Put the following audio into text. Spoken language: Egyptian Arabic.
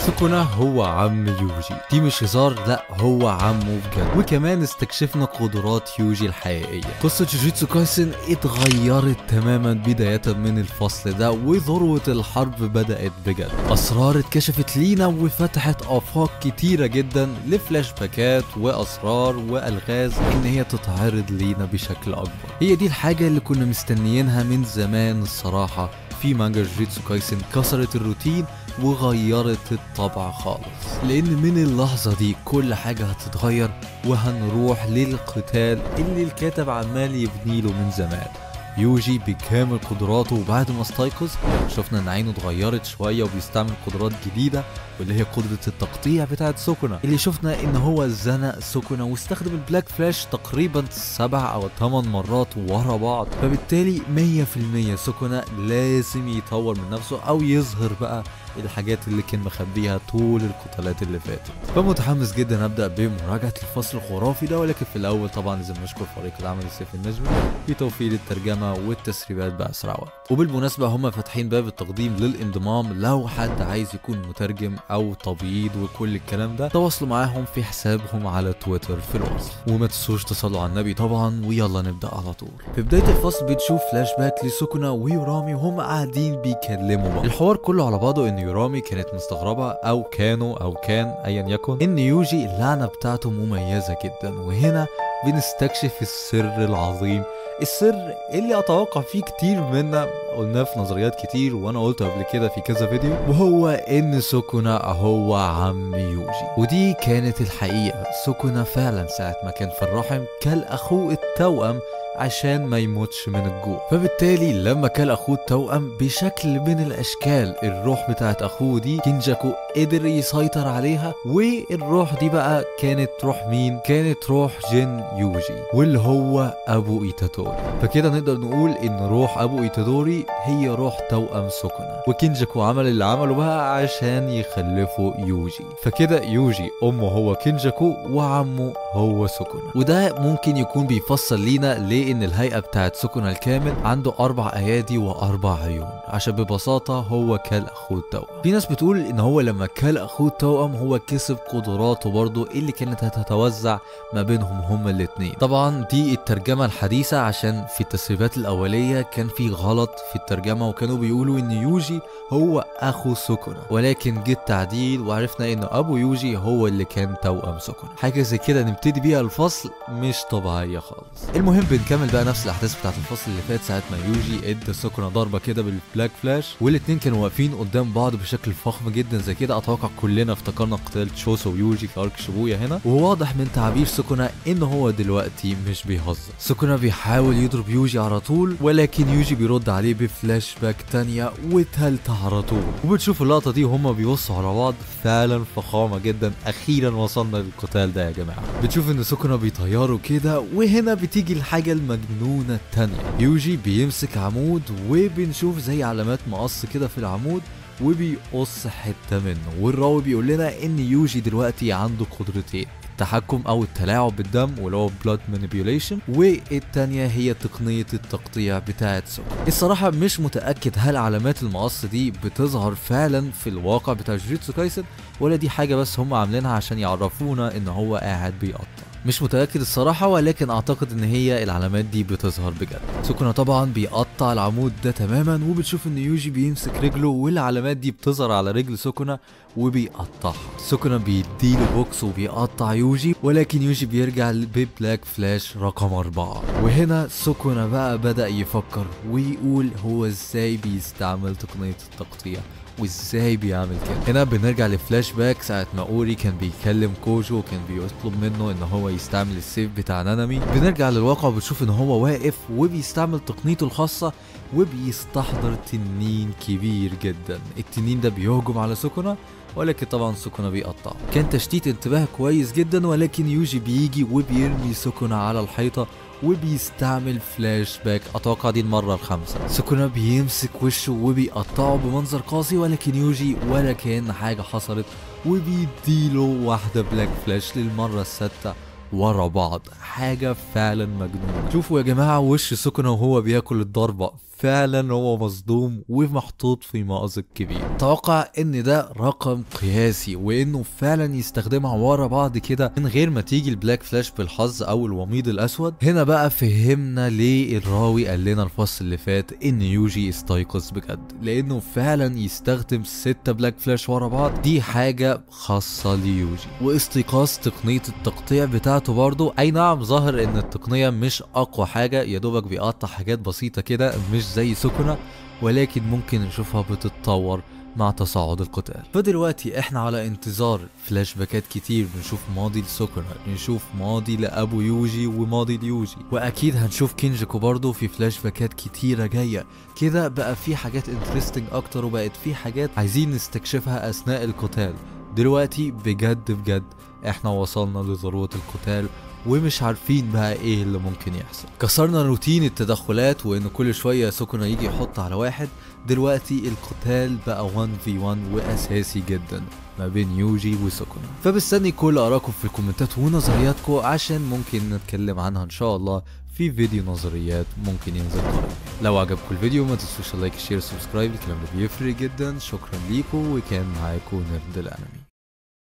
سكونة هو عم يوجي دي مش هزار لا هو عمه بجد وكمان استكشفنا قدرات يوجي الحقيقية قصة جوجيتسو كايسن اتغيرت تماما بداية من الفصل ده وذروة الحرب بدأت بجد أسرار اتكشفت لينا وفتحت آفاق كتيرة جدا لفلاش باكات وأسرار وألغاز إن هي تتعرض لينا بشكل أكبر هي دي الحاجة اللي كنا مستنيينها من زمان الصراحة في مانجا جوجيتسو كايسن كسرت الروتين وغيرت الطبع خالص لان من اللحظه دي كل حاجه هتتغير وهنروح للقتال اللي الكاتب عمال يبني له من زمان يوجي بكامل قدراته وبعد ما استيقظ شفنا ان عينه اتغيرت شويه وبيستعمل قدرات جديده واللي هي قدره التقطيع بتاعه سوكونا اللي شفنا ان هو زنق سوكونا واستخدم البلاك فلاش تقريبا سبع او ثمان مرات ورا بعض فبالتالي 100% سوكونا لازم يطور من نفسه او يظهر بقى الحاجات اللي كان مخبيها طول القتالات اللي فاتت فمتحمس جدا ابدا بمراجعه الفصل الخرافي ده ولكن في الاول طبعا لازم نشكر فريق العمل السيف النجمي في توفير الترجمه والتسريبات باسرع وقت وبالمناسبه هم فاتحين باب التقديم للانضمام لو حد عايز يكون مترجم او تبييض وكل الكلام ده تواصلوا معاهم في حسابهم على تويتر في الوصف وما تنسوش تصلوا على النبي طبعا ويلا نبدا على طول في بدايه الفصل بنشوف فلاش باك لسكنة ويورامي وهم قاعدين بيكلموا بعض الحوار كله على بعضه ان يورامي كانت مستغربه او كانوا او كان ايا يكن ان يوجي اللعنه بتاعته مميزه جدا وهنا بنستكشف السر العظيم السر اللي اتوقع فيه كتير منا قلناه في نظريات كتير وانا قلته قبل كده في كذا فيديو وهو ان سوكونا هو عم يوجي ودي كانت الحقيقه سوكونا فعلا ساعه ما كان في الرحم كل اخوه التوأم عشان ما يموتش من الجوع فبالتالي لما كان اخوه التوأم بشكل من الاشكال الروح بتاعت اخوه دي كينجاكو قدر يسيطر عليها والروح دي بقى كانت روح مين كانت روح جين يوجي واللي هو ابو ايتادوري فكده نقدر نقول ان روح ابو ايتادوري هي روح توأم سوكونا وكينجاكو عمل اللي عمله بقى عشان يخلفوا يوجي فكده يوجي امه هو كينجاكو وعمه هو سوكونا وده ممكن يكون بيفسر لينا ليه ان الهيئه بتاعت سوكونا الكامل عنده اربع ايادي واربع عيون عشان ببساطه هو كل اخوه التوأم في ناس بتقول ان هو لما كل اخوه التوأم هو كسب قدراته برضه اللي كانت هتتوزع ما بينهم هما الاتنين طبعا دي الترجمه الحديثه عشان في التسريبات الاوليه كان في غلط في الترجمه وكانوا بيقولوا ان يوجي هو اخو سوكونا ولكن جه التعديل وعرفنا ان ابو يوجي هو اللي كان توأم سوكونا حاجه زي كده نبتدي بيها الفصل مش طبيعيه خالص المهم بنكمل بقى نفس الاحداث بتاعت الفصل اللي فات ساعه ما يوجي ادى سوكونا ضربه كده بالبلاك فلاش والاتنين كانوا واقفين قدام بعض بشكل فخم جدا زي كده اتوقع كلنا افتكرنا قتال تشوسو ويوجي في ارك شيبويا هنا وواضح من تعابير سوكونا ان هو دلوقتي مش بيهزر سوكونا بيحاول يضرب يوجي على طول ولكن يوجي بيرد عليه بفلاش باك تانية وتالتة على طول وبتشوف اللقطه دي وهما بيبصوا على بعض فعلا فخامه جدا اخيرا وصلنا للقتال ده يا جماعه بتشوف ان سوكونا بيطيروا كده وهنا بتيجي الحاجه المجنونه التانية يوجي بيمسك عمود وبنشوف زي علامات مقص كده في العمود وبيقص حته منه والراوي بيقول لنا ان يوجي دلوقتي عنده قدرتين التحكم او التلاعب بالدم واللي هو بلاد مانيبيوليشن والتانية هي تقنية التقطيع بتاعة سوكو الصراحة مش متأكد هل علامات المقص دي بتظهر فعلا في الواقع بتاع جوجيتسو كايسن ولا دي حاجة بس هم عاملينها عشان يعرفونا ان هو قاعد بيقطع مش متأكد الصراحة ولكن أعتقد إن هي العلامات دي بتظهر بجد. سوكونا طبعا بيقطع العمود ده تماما وبتشوف إن يوجي بيمسك رجله والعلامات دي بتظهر على رجل سوكونا وبيقطعها. سوكونا بيديله بوكس وبيقطع يوجي ولكن يوجي بيرجع ببلاك فلاش رقم أربعة. وهنا سوكونا بقى بدأ يفكر ويقول هو إزاي بيستعمل تقنية التقطيع. وازاي بيعمل كده هنا بنرجع لفلاش باك ساعة ما اوري كان بيكلم كوجو وكان بيطلب منه ان هو يستعمل السيف بتاع نانامي بنرجع للواقع وبنشوف ان هو واقف وبيستعمل تقنيته الخاصة وبيستحضر تنين كبير جدا التنين ده بيهجم على سوكونا ولكن طبعا سوكونا بيقطعه كان تشتيت انتباه كويس جدا ولكن يوجي بيجي وبيرمي سوكونا على الحيطة وبيستعمل فلاش باك اتوقع دي المره الخامسه سكونا بيمسك وشه وبيقطعه بمنظر قاسي ولكن يوجي ولا كان حاجه حصلت وبيديله واحده بلاك فلاش للمره السادسه ورا بعض حاجة فعلا مجنونة شوفوا يا جماعة وش سكنة وهو بياكل الضربة فعلا هو مصدوم ومحطوط في مأزق كبير توقع ان ده رقم قياسي وانه فعلا يستخدمها ورا بعض كده من غير ما تيجي البلاك فلاش بالحظ او الوميض الاسود هنا بقى فهمنا ليه الراوي قال لنا الفصل اللي فات ان يوجي استيقظ بجد لانه فعلا يستخدم ستة بلاك فلاش ورا بعض دي حاجة خاصة ليوجي واستيقاظ تقنية التقطيع بتاعته برضو اي نعم ظاهر ان التقنية مش اقوى حاجة يا دوبك بيقطع حاجات بسيطة كده مش زي سكنة ولكن ممكن نشوفها بتتطور مع تصاعد القتال فدلوقتي احنا على انتظار فلاش باكات كتير بنشوف ماضي لسوكونا نشوف ماضي لابو يوجي وماضي ليوجي واكيد هنشوف كينجيكو برضه في فلاش باكات كتيرة جاية كده بقى في حاجات انترستنج اكتر وبقت في حاجات عايزين نستكشفها اثناء القتال دلوقتي بجد بجد احنا وصلنا لذروة القتال ومش عارفين بقى ايه اللي ممكن يحصل كسرنا روتين التدخلات وان كل شوية سكنة يجي يحط على واحد دلوقتي القتال بقى 1 في 1 واساسي جدا ما بين يوجي وسكنة فبستني كل ارائكم في الكومنتات ونظرياتكم عشان ممكن نتكلم عنها ان شاء الله في فيديو نظريات ممكن ينزل قريب لو عجبكم الفيديو ما تنسوش اللايك شير سبسكرايب الكلام ده بيفرق جدا شكرا ليكم وكان معاكم نرد الانمي